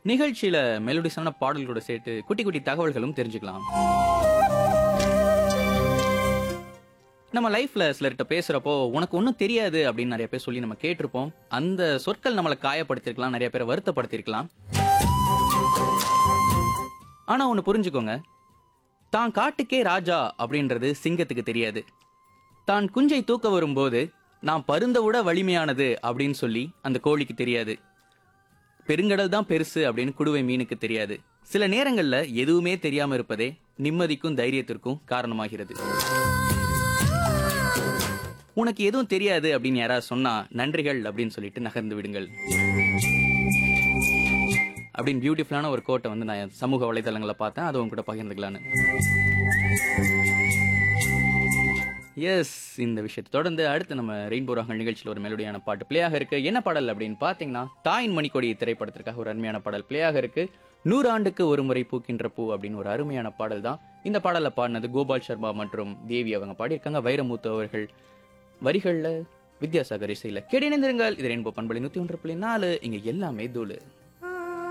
நிகழ்ச்சியில மெலோடிஸான பாடல்களோட சேர்த்து குட்டி குட்டி தகவல்களும் தெரிஞ்சுக்கலாம் நம்ம லைஃப்ல சிலர்கிட்ட பேசுறப்போ உனக்கு ஒன்றும் தெரியாது அப்படின்னு நிறைய பேர் சொல்லி நம்ம கேட்டிருப்போம் அந்த சொற்கள் நம்மளை காயப்படுத்திருக்கலாம் நிறைய பேரை வருத்தப்படுத்திருக்கலாம் ஆனா ஒன்று புரிஞ்சுக்கோங்க தான் காட்டுக்கே ராஜா அப்படின்றது சிங்கத்துக்கு தெரியாது தான் குஞ்சை தூக்க வரும்போது நான் பருந்த விட வலிமையானது அப்படின்னு சொல்லி அந்த கோழிக்கு தெரியாது பெருங்கடல் தான் பெருசு அப்படின்னு குடுவை மீனுக்கு தெரியாது சில நேரங்கள்ல எதுவுமே தெரியாம இருப்பதே நிம்மதிக்கும் தைரியத்திற்கும் காரணமாகிறது உனக்கு எதுவும் தெரியாது அப்படின்னு யாராவது சொன்னா நன்றிகள் அப்படின்னு சொல்லிட்டு நகர்ந்து விடுங்கள் அப்படின்னு பியூட்டிஃபுல்லான ஒரு கோட்டை வந்து நான் என் சமூக வலைதளங்களை பார்த்தேன் அதை உங்க கூட பகிர்ந்துக்கலான்னு எஸ் இந்த விஷயத்தை தொடர்ந்து அடுத்து நம்ம ரெயின்போ ராகங்கள் நிகழ்ச்சியில் ஒரு மெலோடியான பாட்டு பிளேயாக இருக்கு என்ன பாடல் அப்படின்னு பார்த்தீங்கன்னா தாயின் மணிக்கொடி திரைப்படத்திற்காக ஒரு அருமையான பாடல் பிளேயாக இருக்கு நூறு ஆண்டுக்கு ஒரு முறை பூக்கின்ற பூ அப்படின்னு ஒரு அருமையான பாடல் தான் இந்த பாடலை பாடினது கோபால் சர்மா மற்றும் தேவி அவங்க பாடியிருக்காங்க வைரமுத்து அவர்கள் வரிகளில் வித்யாசாகர் இசையில் கேடிணைந்திருங்கள் இது ரெயின்போ பண்பலை நூற்றி ஒன்று புள்ளி நாலு இங்கே எல்லாமே தூளு